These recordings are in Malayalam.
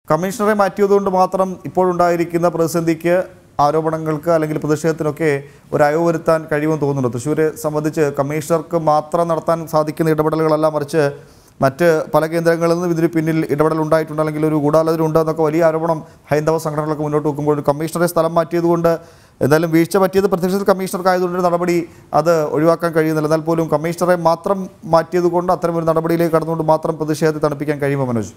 കമ്മീഷണറെ മാറ്റിയതുകൊണ്ട് മാത്രം ഇപ്പോഴുണ്ടായിരിക്കുന്ന പ്രതിസന്ധിക്ക് ആരോപണങ്ങൾക്ക് അല്ലെങ്കിൽ പ്രതിഷേധത്തിനൊക്കെ ഒരു അയവ് വരുത്താൻ കഴിയുമെന്ന് തോന്നുന്നുണ്ട് തൃശ്ശൂരെ സംബന്ധിച്ച് കമ്മീഷണർക്ക് മാത്രം നടത്താൻ സാധിക്കുന്ന ഇടപെടലുകളല്ല മറിച്ച് മറ്റ് പല കേന്ദ്രങ്ങളിൽ നിന്നും ഇതിന് പിന്നിൽ ഇടപെടൽ ഉണ്ടായിട്ടുണ്ട് അല്ലെങ്കിൽ ഒരു ഗൂഢാലോചന ഉണ്ട് എന്നൊക്കെ വലിയ ആരോപണം ഹൈന്ദവ സംഘടനകളൊക്കെ മുന്നോട്ട് വെക്കുമ്പോൾ കമ്മീഷണറെ സ്ഥലം മാറ്റിയതുകൊണ്ട് എന്തായാലും വീഴ്ച പറ്റിയത് പ്രത്യക്ഷത്തിൽ കമ്മീഷണർക്കായതുകൊണ്ട് നടപടി അത് ഒഴിവാക്കാൻ കഴിയുന്നില്ല എന്നാൽ പോലും കമ്മീഷണറെ മാത്രം മാറ്റിയതുകൊണ്ട് അത്തരം ഒരു നടപടിയിലേക്ക് കടന്നുകൊണ്ട് മാത്രം പ്രതിഷേധത്തെ തണുപ്പിക്കാൻ കഴിയുമോ മനോജ്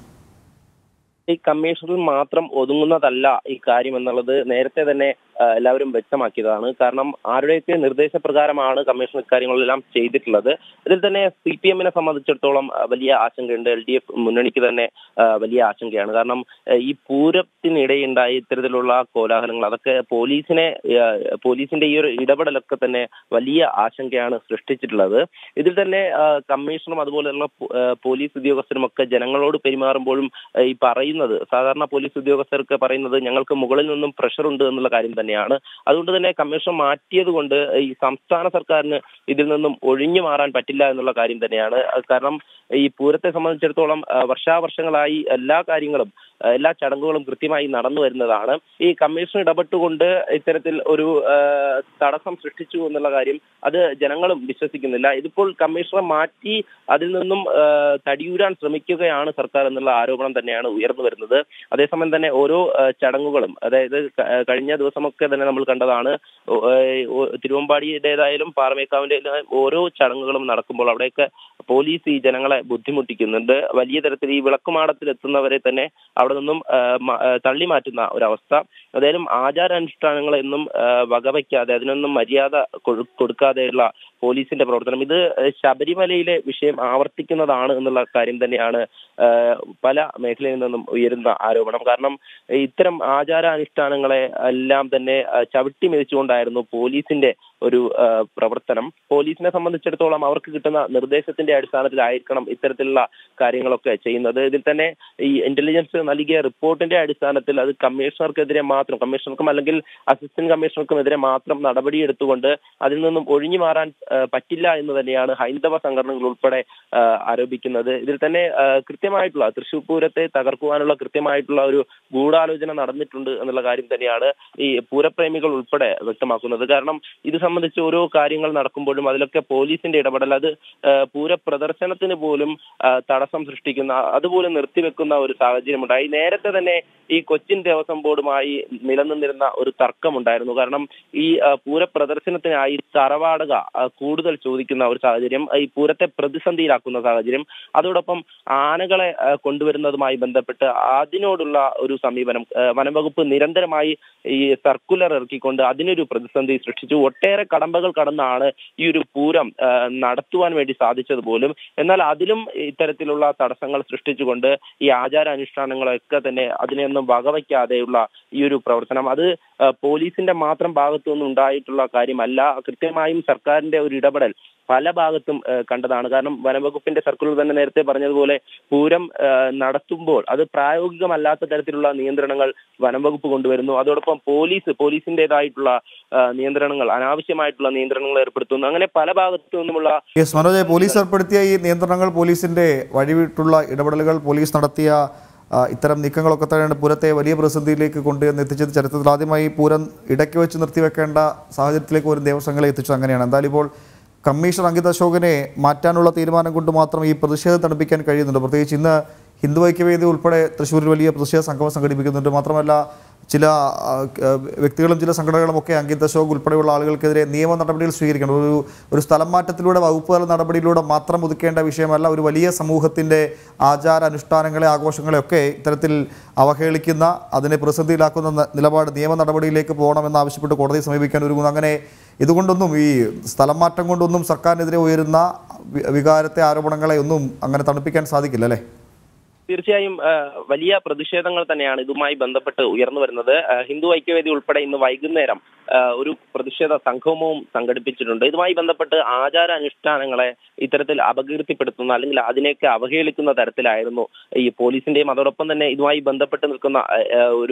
ഈ കമ്മീഷനിൽ മാത്രം ഒതുങ്ങുന്നതല്ല ഈ കാര്യം എന്നുള്ളത് നേരത്തെ തന്നെ ആ, എല്ലാവരും വ്യക്തമാക്കിയതാണ് കാരണം ആരുടെയൊക്കെ നിർദ്ദേശപ്രകാരമാണ് കമ്മീഷൻ ഇക്കാര്യങ്ങളെല്ലാം ചെയ്തിട്ടുള്ളത് ഇതിൽ തന്നെ സി പി എമ്മിനെ സംബന്ധിച്ചിടത്തോളം ആ, വലിയ ആശങ്കയുണ്ട് എൽ ഡി എഫ് മുന്നണിക്ക് തന്നെ ആ, വലിയ ആശങ്കയാണ് കാരണം ആ, ഈ പൂരത്തിനിടെയുണ്ടായ ഇത്തരത്തിലുള്ള കോലാഹലങ്ങൾ അതൊക്കെ പോലീസിനെ ആ, പോലീസിന്റെ ഈ ഒരു ഇടപെടലൊക്കെ തന്നെ വലിയ ആശങ്കയാണ് സൃഷ്ടിച്ചിട്ടുള്ളത് ഇതിൽ തന്നെ ആ, കമ്മീഷണറും അതുപോലെയുള്ള പോ- ആ, പോലീസ് ഉദ്യോഗസ്ഥരും ഒക്കെ ജനങ്ങളോട് പെരുമാറുമ്പോഴും ആ, ഈ പറയുന്നത് സാധാരണ പോലീസ് ഉദ്യോഗസ്ഥർക്ക് പറയുന്നത് ഞങ്ങൾക്ക് മുകളിൽ നിന്നും പ്രഷർ ഉണ്ട് എന്നുള്ള കാര്യം തന്നെയാണ് അതുകൊണ്ട് തന്നെ കമ്മീഷൻ മാറ്റിയത് കൊണ്ട് ഈ സംസ്ഥാന സർക്കാരിന് ഇതിൽ നിന്നും ഒഴിഞ്ഞു മാറാൻ പറ്റില്ല എന്നുള്ള കാര്യം തന്നെയാണ് അത് കാരണം ഈ പൂരത്തെ സംബന്ധിച്ചിടത്തോളം ആ, വർഷാവർഷങ്ങളായി എല്ലാ കാര്യങ്ങളും ആ, എല്ലാ ചടങ്ങുകളും കൃത്യമായി നടന്നു വരുന്നതാണ് ഈ കമ്മീഷൻ ഇടപെട്ടുകൊണ്ട് ഇത്തരത്തിൽ ഒരു ആ, തടസ്സം സൃഷ്ടിച്ചു എന്നുള്ള കാര്യം അത് ജനങ്ങളും വിശ്വസിക്കുന്നില്ല ഇതിപ്പോൾ കമ്മീഷണറെ മാറ്റി അതിൽ നിന്നും ആ, തടിയൂരാൻ ശ്രമിക്കുകയാണ് സർക്കാർ എന്നുള്ള ആരോപണം തന്നെയാണ് ഉയർന്നു വരുന്നത് അതേസമയം തന്നെ ഓരോ ആ, ചടങ്ങുകളും അതായത് ക- ആ, കഴിഞ്ഞ ദിവസമൊക്കെ തന്നെ നമ്മൾ കണ്ടതാണ് ഓ- ഏ- ഓ- തിരുവമ്പാടിയുടേതായാലും പാറമേക്കാവിന്റെ ഓരോ ചടങ്ങുകളും നടക്കുമ്പോൾ അവിടെയൊക്കെ പോലീസ് ഈ ജനങ്ങളെ ബുദ്ധിമുട്ടിക്കുന്നുണ്ട് വലിയ തരത്തിൽ ഈ വിളക്കുമാടത്തിൽ എത്തുന്നവരെ തന്നെ അവിടെ നിന്നും ആ, മ- ആ, തള്ളി മാറ്റുന്ന ഒരവസ്ഥ ഏതായാലും ആചാരാനുഷ്ഠാനങ്ങളെന്നും ആ, വകവയ്ക്കാതെ അതിനൊന്നും മര്യാദ കൊടു- കൊടുക്കാതെയുള്ള പോലീസിന്റെ പ്രവർത്തനം ഇത് ശബരിമലയിലെ വിഷയം ആവർത്തിക്കുന്നതാണ് എന്നുള്ള കാര്യം തന്നെയാണ് ആ, പല മേഖലയിൽ നിന്നും ഉയരുന്ന ആരോപണം കാരണം ഇത്തരം ആചാരാനുഷ്ഠാനങ്ങളെ എല്ലാം തന്നെ ആ, ചവിട്ടി മെതിച്ചുകൊണ്ടായിരുന്നു പോലീസിന്റെ ഒരു ആ, പ്രവർത്തനം പോലീസിനെ സംബന്ധിച്ചിടത്തോളം അവർക്ക് കിട്ടുന്ന നിർദ്ദേശത്തിന്റെ അടിസ്ഥാനത്തിലായിരിക്കണം ഇത്തരത്തിലുള്ള കാര്യങ്ങളൊക്കെ ചെയ്യുന്നത് ഇതിൽ തന്നെ ഈ ഇന്റലിജൻസ് നൽകിയ റിപ്പോർട്ടിന്റെ അടിസ്ഥാനത്തിൽ അത് കമ്മീഷണർക്കെതിരെ മാത്രം കമ്മീഷണർക്കും അല്ലെങ്കിൽ അസിസ്റ്റന്റ് കമ്മീഷണർക്കും എതിരെ മാത്രം നടപടിയെടുത്തുകൊണ്ട് അതിൽ നിന്നും ഒഴിഞ്ഞു മാറാൻ ആ, പറ്റില്ല എന്ന് തന്നെയാണ് ഹൈന്ദവ സംഘടനകൾ ഉൾപ്പെടെ ആ, ആരോപിക്കുന്നത് ഇതിൽ തന്നെ ആ, കൃത്യമായിട്ടുള്ള തൃശൂർ പൂരത്തെ തകർക്കുവാനുള്ള കൃത്യമായിട്ടുള്ള ഒരു ഗൂഢാലോചന നടന്നിട്ടുണ്ട് എന്നുള്ള കാര്യം തന്നെയാണ് ഈ പൂരപ്രേമികൾ ഉൾപ്പെടെ വ്യക്തമാക്കുന്നത് കാരണം ഇത് സംബന്ധിച്ച് ഓരോ കാര്യങ്ങൾ നടക്കുമ്പോഴും അതിലൊക്കെ പോലീസിന്റെ ഇടപെടൽ അത് ആ, പൂരപ്രദർശനത്തിന് പോലും ആ, തടസ്സം സൃഷ്ടിക്കുന്ന അതുപോലും നിർത്തിവെക്കുന്ന ഒരു സാഹചര്യമുണ്ടായി നേരത്തെ തന്നെ ഈ കൊച്ചിൻ ദേവസ്വം ബോർഡുമായി നിലനിന്നിരുന്ന ഒരു തർക്കമുണ്ടായിരുന്നു കാരണം ഈ ആ, പൂരപ്രദർശനത്തിനായി തറവാടക ആ, കൂടുതൽ ചോദിക്കുന്ന ഒരു സാഹചര്യം ഈ പൂരത്തെ പ്രതിസന്ധിയിലാക്കുന്ന സാഹചര്യം അതോടൊപ്പം ആനകളെ ആ, കൊണ്ടുവരുന്നതുമായി ബന്ധപ്പെട്ട് അതിനോടുള്ള ഒരു സമീപനം ആ, വനംവകുപ്പ് നിരന്തരമായി ഈ സർക്കുലർ ഇറക്കിക്കൊണ്ട് അതിനൊരു പ്രതിസന്ധി സൃഷ്ടിച്ചു ഒട്ടേറെ കടമ്പകൾ കടന്നാണ് ഈ ഒരു പൂരം ആ, നടത്തുവാൻ വേണ്ടി സാധിച്ചത് പോലും എന്നാൽ അതിലും ഇത്തരത്തിലുള്ള തടസ്സങ്ങൾ സൃഷ്ടിച്ചുകൊണ്ട് ഈ ആചാര അനുഷ്ഠാനങ്ങളൊക്കെ തന്നെ അതിനെയൊന്നും വകവയ്ക്കാതെയുള്ള ഈ ഒരു പ്രവർത്തനം അത് ആ, പോലീസിന്റെ മാത്രം ഭാഗത്തു നിന്നും ഉണ്ടായിട്ടുള്ള കാര്യമല്ല കൃത്യമായും സർക്കാരിന്റെ ഒരു ഇടപെടൽ പല ഭാഗത്തും ആ, കണ്ടതാണ് കാരണം വനംവകുപ്പിന്റെ സർക്കുലർ തന്നെ നേരത്തെ പറഞ്ഞതുപോലെ പൂരം ആ, നടത്തുമ്പോൾ അത് പ്രായോഗികമല്ലാത്ത തരത്തിലുള്ള നിയന്ത്രണങ്ങൾ വനംവകുപ്പ് കൊണ്ടുവരുന്നു അതോടൊപ്പം പോലീസ് പോലീസിന്റേതായിട്ടുള്ള ആ, നിയന്ത്രണങ്ങൾ അനാവശ്യമായിട്ടുള്ള നിയന്ത്രണങ്ങൾ ഏർപ്പെടുത്തുന്നു അങ്ങനെ പല ഭാഗത്തു നിന്നുമുള്ള യെസ് മനോജ് പോലീസ് ഏർപ്പെടുത്തിയ ഈ നിയന്ത്രണങ്ങൾ പോലീസിന്റെ വഴിവിട്ടുള്ള ഇടപെടലുകൾ പോലീസ് നടത്തിയ ആ, ഇത്തരം നീക്കങ്ങളൊക്കെ തന്നെയാണ് പൂരത്തെ വലിയ പ്രതിസന്ധിയിലേക്ക് കൊണ്ടുവന്ന് എത്തിച്ചത് ചരിത്രത്തിൽ ആദ്യമായി പൂരം ഇടയ്ക്ക് വെച്ച് നിർത്തിവെക്കേണ്ട സാഹചര്യത്തിലേക്ക് ഒരു ദേവസ്വങ്ങളെ എത്തിച്ചത് അങ്ങനെയാണ് എന്തായാലും ഇപ്പോൾ കമ്മീഷണർ അങ്കിത് അശോകനെ മാറ്റാനുള്ള തീരുമാനം കൊണ്ട് മാത്രം ഈ പ്രതിഷേധം തണുപ്പിക്കാൻ കഴിയുന്നുണ്ട് പ്രത്യേകിച്ച് ഇന്ന് ഹിന്ദു ഐക്യവേദി ഉൾപ്പെടെ തൃശ്ശൂരിൽ വലിയ പ്രതിഷേധ സംഗമം സംഘടിപ്പിക്കുന്നുണ്ട് മാത്രമല്ല ചില ആ, ആ, വ്യക്തികളും ചില സംഘടനകളും ഒക്കെ അങ്കിത് അശോക് ഉൾപ്പെടെയുള്ള ആളുകൾക്കെതിരെ നിയമ നടപടികൾ സ്വീകരിക്കണം ഒരു ഒരു സ്ഥലം മാറ്റത്തിലൂടെ വകുപ്പ് തല നടപടിയിലൂടെ മാത്രം ഒതുക്കേണ്ട വിഷയമല്ല ഒരു വലിയ സമൂഹത്തിൻ്റെ ആചാര അനുഷ്ഠാനങ്ങളെ ആഘോഷങ്ങളെ ഒക്കെ ഇത്തരത്തിൽ അവഹേളിക്കുന്ന അതിനെ പ്രതിസന്ധിയിലാക്കുന്ന ന- നിലപാട് നിയമ നടപടിയിലേക്ക് പോകണമെന്ന് ആവശ്യപ്പെട്ട് കോടതിയെ സമീപിക്കാൻ ഒരുങ്ങുന്നു അങ്ങനെ ഇതുകൊണ്ടൊന്നും ഈ സ്ഥലം മാറ്റം കൊണ്ടൊന്നും സർക്കാരിനെതിരെ ഉയരുന്ന വി- വികാരത്തെ ആരോപണങ്ങളെ ഒന്നും അങ്ങനെ തണുപ്പിക്കാൻ സാധിക്കില്ല അല്ലേ തീർച്ചയായും ആ, വലിയ പ്രതിഷേധങ്ങൾ തന്നെയാണ് ഇതുമായി ബന്ധപ്പെട്ട് ഉയർന്നു വരുന്നത് ആ, ഹിന്ദു ഐക്യവേദി ഉൾപ്പെടെ ഇന്ന് വൈകുന്നേരം ആ, ഒരു പ്രതിഷേധ സംഗമവും സംഘടിപ്പിച്ചിട്ടുണ്ട് ഇതുമായി ബന്ധപ്പെട്ട് ആചാര അനുഷ്ഠാനങ്ങളെ ഇത്തരത്തിൽ അപകീർത്തിപ്പെടുത്തുന്ന അല്ലെങ്കിൽ അതിനെയൊക്കെ അവഹേളിക്കുന്ന തരത്തിലായിരുന്നു ഈ പോലീസിന്റെയും അതോടൊപ്പം തന്നെ ഇതുമായി ബന്ധപ്പെട്ട് നിൽക്കുന്ന ആ, ആ, ഒരു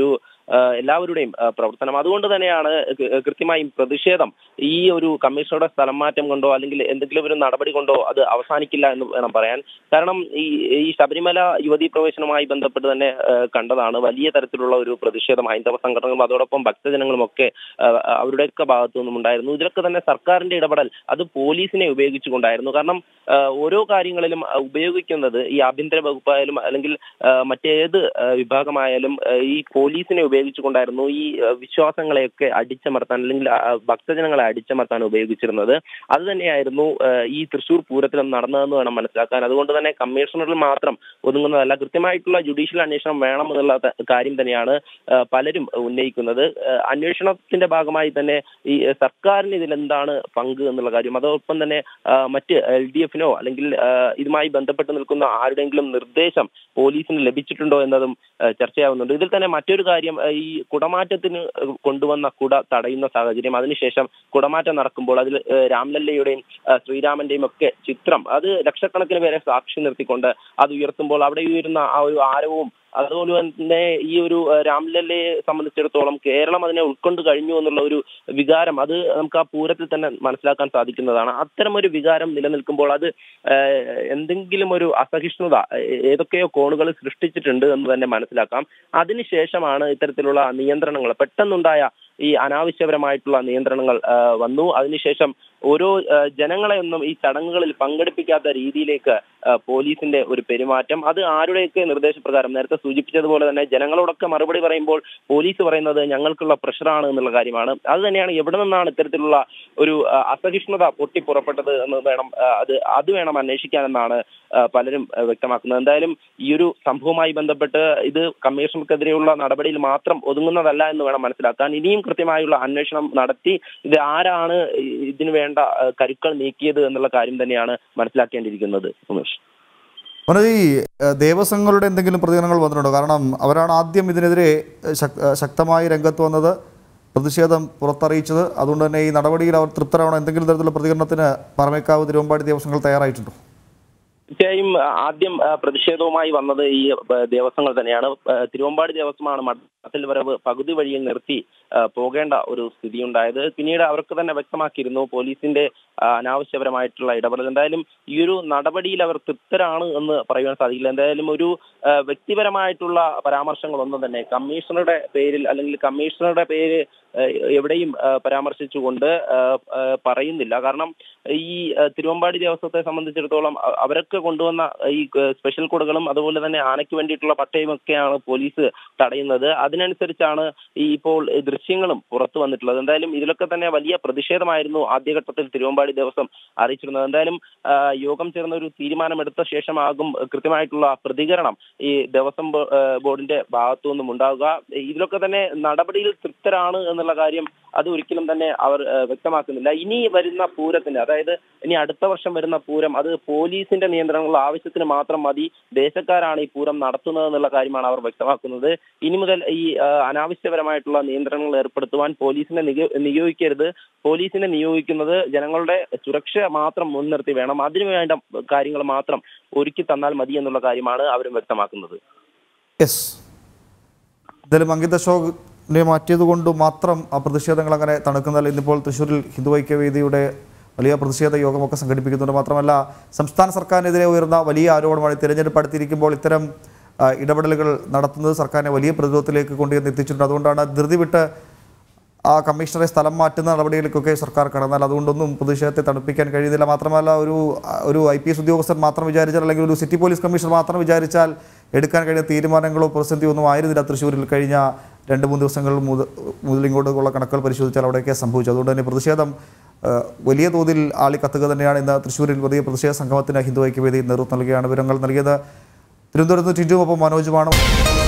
ഏഹ് എല്ലാവരുടെയും ഏഹ് പ്രവർത്തനം അതുകൊണ്ട് തന്നെയാണ് കൃ- കൃത്യമായും പ്രതിഷേധം ഈ ഒരു കമ്മീഷണറുടെ സ്ഥലം മാറ്റം കൊണ്ടോ അല്ലെങ്കിൽ എന്തെങ്കിലും ഒരു നടപടി കൊണ്ടോ അത് അവസാനിക്കില്ല എന്ന് വേണം പറയാൻ കാരണം ഈ ഈ ശബരിമല യുവതീ പ്രവേശനവുമായി ബന്ധപ്പെട്ട് തന്നെ ഏഹ് കണ്ടതാണ് വലിയ തരത്തിലുള്ള ഒരു പ്രതിഷേധം ഹൈന്ദവ സംഘടനകളും അതോടൊപ്പം ഭക്തജനങ്ങളും ഒക്കെ ഏഹ് അവരുടെയൊക്കെ ഭാഗത്തു നിന്നും ഉണ്ടായിരുന്നു ഇതിലൊക്കെ തന്നെ സർക്കാരിന്റെ ഇടപെടൽ അത് പോലീസിനെ ഉപയോഗിച്ചുകൊണ്ടായിരുന്നു കാരണം ഏഹ് ഓരോ കാര്യങ്ങളിലും അഹ് ഉപയോഗിക്കുന്നത് ഈ ആഭ്യന്തര വകുപ്പായാലും അല്ലെങ്കിൽ ഏഹ് മറ്റേത് ഏഹ് വിഭാഗമായാലും ഏഹ് ഈ പോലീസിനെ ഉപയോഗിച്ചുകൊണ്ടായിരുന്നു ഈ ഏഹ് വിശ്വാസങ്ങളെയൊക്കെ അടിച്ചമർത്താൻ അല്ലെങ്കിൽ ആ ഭക്തജനങ്ങളെ അടിച്ചമർത്താൻ ഉപയോഗിച്ചിരുന്നത് അത് തന്നെയായിരുന്നു ഏഹ് ഈ തൃശൂർ പൂരത്തിൽ നടന്നതെന്ന് വേണം മനസ്സിലാക്കാൻ അതുകൊണ്ട് തന്നെ കമ്മീഷണറിൽ മാത്രം ഒതുങ്ങുന്നതല്ല കൃത്യമായിട്ടുള്ള ജുഡീഷ്യൽ അന്വേഷണം വേണമെന്നുള്ള ത- കാര്യം തന്നെയാണ് ഏഹ് പലരും ഉന്നയിക്കുന്നത് ഏഹ് അന്വേഷണത്തിന്റെ ഭാഗമായി തന്നെ ഈ ഏഹ് സർക്കാരിന് ഇതിൽ എന്താണ് പങ്ക് എന്നുള്ള കാര്യം അതോടൊപ്പം തന്നെ ആഹ് മറ്റ് എൽ ഡി എഫിനോ അല്ലെങ്കിൽ ആഹ് ഇതുമായി ബന്ധപ്പെട്ട് നിൽക്കുന്ന ആരുടെയെങ്കിലും നിർദ്ദേശം പോലീസിന് ലഭിച്ചിട്ടുണ്ടോ എന്നതും ആഹ് ചർച്ചയാവുന്നുണ്ട് ഇതിൽ തന്നെ മറ്റൊരു കാര്യം ആഹ് ഈ കുടമാറ്റത്തിന് കൊണ്ടുവന്ന കുട തടയുന്ന സാഹചര്യം അതിനുശേഷം കുടമാറ്റം നടക്കുമ്പോൾ അതിൽ ആഹ് രാംലല്ലയുടെയും ആഹ് ശ്രീരാമന്റെയും ഒക്കെ ചിത്രം അത് ലക്ഷക്കണക്കിന് പേരെ സാക്ഷി നിർത്തിക്കൊണ്ട് അത് ഉയർത്തുമ്പോൾ അവിടെ ഉയരുന്ന ആ ഒരു ആരവവും അതുപോലെ തന്നെ ഈ ഒരു ഏഹ് രാംലല്ലയെ സംബന്ധിച്ചിടത്തോളം കേരളം അതിനെ ഉൾക്കൊണ്ട് കഴിഞ്ഞു എന്നുള്ള ഒരു വികാരം അത് നമുക്ക് ആ പൂരത്തിൽ തന്നെ മനസ്സിലാക്കാൻ സാധിക്കുന്നതാണ് അത്തരം ഒരു വികാരം നിലനിൽക്കുമ്പോൾ അത് ഏഹ് എന്തെങ്കിലും ഒരു അസഹിഷ്ണുത ഏ- ഏതൊക്കെയോ കോണുകൾ സൃഷ്ടിച്ചിട്ടുണ്ട് എന്ന് തന്നെ മനസ്സിലാക്കാം അതിനുശേഷമാണ് ഇത്തരത്തിലുള്ള നിയന്ത്രണങ്ങൾ പെട്ടെന്നുണ്ടായ ഈ അനാവശ്യപരമായിട്ടുള്ള നിയന്ത്രണങ്ങൾ ആ, വന്നു അതിനുശേഷം ഓരോ ആ, ജനങ്ങളെ ഒന്നും ഈ ചടങ്ങുകളിൽ പങ്കെടുപ്പിക്കാത്ത രീതിയിലേക്ക് ആ, പോലീസിന്റെ ഒരു പെരുമാറ്റം അത് ആരുടെയൊക്കെ നിർദ്ദേശപ്രകാരം നേരത്തെ സൂചിപ്പിച്ചതുപോലെ തന്നെ ജനങ്ങളോടൊക്കെ മറുപടി പറയുമ്പോൾ പോലീസ് പറയുന്നത് ഞങ്ങൾക്കുള്ള പ്രഷറാണ് എന്നുള്ള കാര്യമാണ് അത് തന്നെയാണ് എവിടെ നിന്നാണ് ഇത്തരത്തിലുള്ള ഒരു ആ, അസഹിഷ്ണുത പൊട്ടിപ്പുറപ്പെട്ടത് എന്ന് വേണം ആ, അത് അത് വേണം അന്വേഷിക്കാനെന്നാണ് ആ, പലരും ആ, വ്യക്തമാക്കുന്നത് എന്തായാലും ഈ ഒരു സംഭവവുമായി ബന്ധപ്പെട്ട് ഇത് കമ്മീഷണർക്കെതിരെയുള്ള നടപടിയിൽ മാത്രം ഒതുങ്ങുന്നതല്ല എന്ന് വേണം മനസ്സിലാക്കാൻ ഇനിയും കൃത്യമായുള്ള അന്വേഷണം നടത്തി ഇത് ആരാണ് ഈ- ഇതിനു വേണ്ട ആ, കരുക്കൾ നീക്കിയത് എന്നുള്ള കാര്യം തന്നെയാണ് മനസ്സിലാക്കേണ്ടിയിരിക്കുന്നത് സുമേഷ് മനോജ് ഈ ഏഹ്, ദേവസ്വങ്ങളുടെ എന്തെങ്കിലും പ്രതികരണങ്ങൾ വന്നിട്ടുണ്ടോ കാരണം അവരാണ് ആദ്യം ഇതിനെതിരെ ഏഹ്, ശക്- ഏഹ്, ശക്തമായി രംഗത്ത് വന്നത് പ്രതിഷേധം പുറത്തറിയിച്ചത് അതുകൊണ്ട് തന്നെ ഈ നടപടിയിൽ അവർ തൃപ്തരാണോ എന്തെങ്കിലും തരത്തിലുള്ള പ്രതികരണത്തിന് പറമേക്കാവ് തിരുവമ്പാടി ദേവസ്വങ്ങൾ തയ്യാറായിട്ടുണ്ടോ തീർച്ചയായും ആ, ആദ്യം ആ, പ്രതിഷേധവുമായി വന്നത് ഈ ആ, ദേവസ്വങ്ങൾ തന്നെയാണ് ആ, തിരുവമ്പാടി ദേവസ്വമാണ് മഠത്തിൽ വരവ് പകുതി വഴിയിൽ നിർത്തി ആ, പോകേണ്ട ഒരു സ്ഥിതി ഉണ്ടായത് പിന്നീട് അവർക്ക് തന്നെ വ്യക്തമാക്കിയിരുന്നു പോലീസിന്റെ ആ, അനാവശ്യപരമായിട്ടുള്ള ഇടപെടൽ എന്തായാലും ഈ ഒരു നടപടിയിൽ അവർ തൃപ്തരാണ് എന്ന് പറയുവാൻ സാധിക്കില്ല എന്തായാലും ഒരു ആ, വ്യക്തിപരമായിട്ടുള്ള പരാമർശങ്ങളൊന്നും തന്നെ കമ്മീഷണറുടെ പേരിൽ അല്ലെങ്കിൽ കമ്മീഷണറുടെ പേര് ആ, എവിടെയും ആ, പരാമർശിച്ചുകൊണ്ട് ആ, ആ, പറയുന്നില്ല കാരണം ഈ ആ, തിരുവമ്പാടി ദേവസ്വത്തെ സംബന്ധിച്ചിടത്തോളം അ- അവരൊക്കെ കൊണ്ടുവന്ന ഈ ആ, സ്പെഷ്യൽ കോഡുകളും അതുപോലെ തന്നെ ആനയ്ക്ക് വേണ്ടിയിട്ടുള്ള പട്ടയും ഒക്കെയാണ് പോലീസ് തടയുന്നത് അതിനനുസരിച്ചാണ് ഈ ഇപ്പോൾ ഈ ദൃശ്യങ്ങളും പുറത്തു വന്നിട്ടുള്ളത് എന്തായാലും ഇതിലൊക്കെ തന്നെ വലിയ പ്രതിഷേധമായിരുന്നു ആദ്യഘട്ടത്തിൽ തിരുവമ്പാടി ദേവസ്വം അറിയിച്ചിരുന്നത് എന്തായാലും ആ, യോഗം ചേർന്ന ഒരു തീരുമാനമെടുത്ത ശേഷമാകും കൃത്യമായിട്ടുള്ള പ്രതികരണം ഈ ദേവസ്വം ബോ- ആ, ബോർഡിന്റെ ഭാഗത്തു നിന്നും ഉണ്ടാവുക ഇതിലൊക്കെ തന്നെ നടപടിയിൽ തൃപ്തരാണ് എന്നുള്ള കാര്യം അത് ഒരിക്കലും തന്നെ അവർ ആ, വ്യക്തമാക്കുന്നില്ല ഇനി വരുന്ന പൂരത്തിന്റെ അതായത് ഇനി അടുത്ത വർഷം വരുന്ന പൂരം അത് പോലീസിന്റെ നിയന്ത്രണങ്ങൾ ആവശ്യത്തിന് മാത്രം മതി ദേശക്കാരാണ് ഈ പൂരം നടത്തുന്നത് എന്നുള്ള കാര്യമാണ് അവർ വ്യക്തമാക്കുന്നത് ഇനി മുതൽ ഈ ആ, അനാവശ്യപരമായിട്ടുള്ള നിയന്ത്രണങ്ങൾ ഏർപ്പെടുത്തുവാൻ പോലീസിനെ നിയോ- നിയോഗിക്കരുത് പോലീസിനെ നിയോഗിക്കുന്നത് ജനങ്ങളുടെ സുരക്ഷ മാത്രം മുൻനിർത്തി വേണം അതിനു വേണ്ട കാര്യങ്ങൾ മാത്രം ഒരുക്കി തന്നാൽ മതി എന്നുള്ള കാര്യമാണ് അവരും വ്യക്തമാക്കുന്നത് യെസ് എന്തായാലും അങ്കിത അശോകിനെ മാറ്റിയത് കൊണ്ട് മാത്രം ആ പ്രതിഷേധങ്ങൾ അങ്ങനെ തണുക്കുന്നില്ല ഇന്നിപ്പോൾ തൃശ്ശൂരിൽ ഹിന്ദു ഐക്യവേദിയുടെ വലിയ പ്രതിഷേധ യോഗമൊക്കെ സംഘടിപ്പിക്കുന്നുണ്ട് മാത്രമല്ല സംസ്ഥാന സർക്കാരിനെതിരെ ഉയർന്ന വലിയ ആരോപണമാണ് ഈ തിരഞ്ഞെടുപ്പ് അടുത്തിരിക്കുമ്പോൾ ഇത്തരം ആ, ഇടപെടലുകൾ നടത്തുന്നത് സർക്കാരിനെ വലിയ പ്രതിരോധത്തിലേക്ക് കൊണ്ടുവന്ന് എത്തിച്ചിട്ടുണ്ട് അതുകൊണ്ടാണ് ധൃതി വിട്ട് ആ കമ്മീഷണറെ സ്ഥലം മാറ്റുന്ന നടപടികളിലേക്കൊക്കെ സർക്കാർ കടന്നാൽ അതുകൊണ്ടൊന്നും പ്രതിഷേധത്തെ തണുപ്പിക്കാൻ കഴിയുന്നില്ല മാത്രമല്ല ഒരു ഒരു ഐ പി എസ് ഉദ്യോഗസ്ഥൻ മാത്രം വിചാരിച്ചാൽ അല്ലെങ്കിൽ ഒരു സിറ്റി പോലീസ് കമ്മീഷണർ മാത്രം വിചാരിച്ചാൽ എടുക്കാൻ കഴിയുന്ന തീരുമാനങ്ങളോ പ്രതിസന്ധിയോ ഒന്നും ആയിരുന്നില്ല തൃശ്ശൂരിൽ കഴിഞ്ഞ രണ്ട് മൂന്ന് ദിവസങ്ങൾ മുതൽ മുതൽ ഇങ്ങോട്ടുള്ള കണക്കുകൾ പരിശോധിച്ചാൽ അവിടെയൊക്കെ സംഭവിച്ചു അതുകൊണ്ട് തന്നെ പ്രതിഷേധം ആ, വലിയ തോതിൽ ആളിക്കത്തുക തന്നെയാണ് ഇന്ന് തൃശ്ശൂരിൽ വലിയ പ്രതിഷേധ സംഗമത്തിന് ഹിന്ദു ഐക്യവേദി നേതൃത്വം നൽകുകയാണ് വിവരങ്ങൾ നൽകിയത് തിരുവനന്തപുരത്ത് ടിറ്റുമൊപ്പം മനോജുമാണ്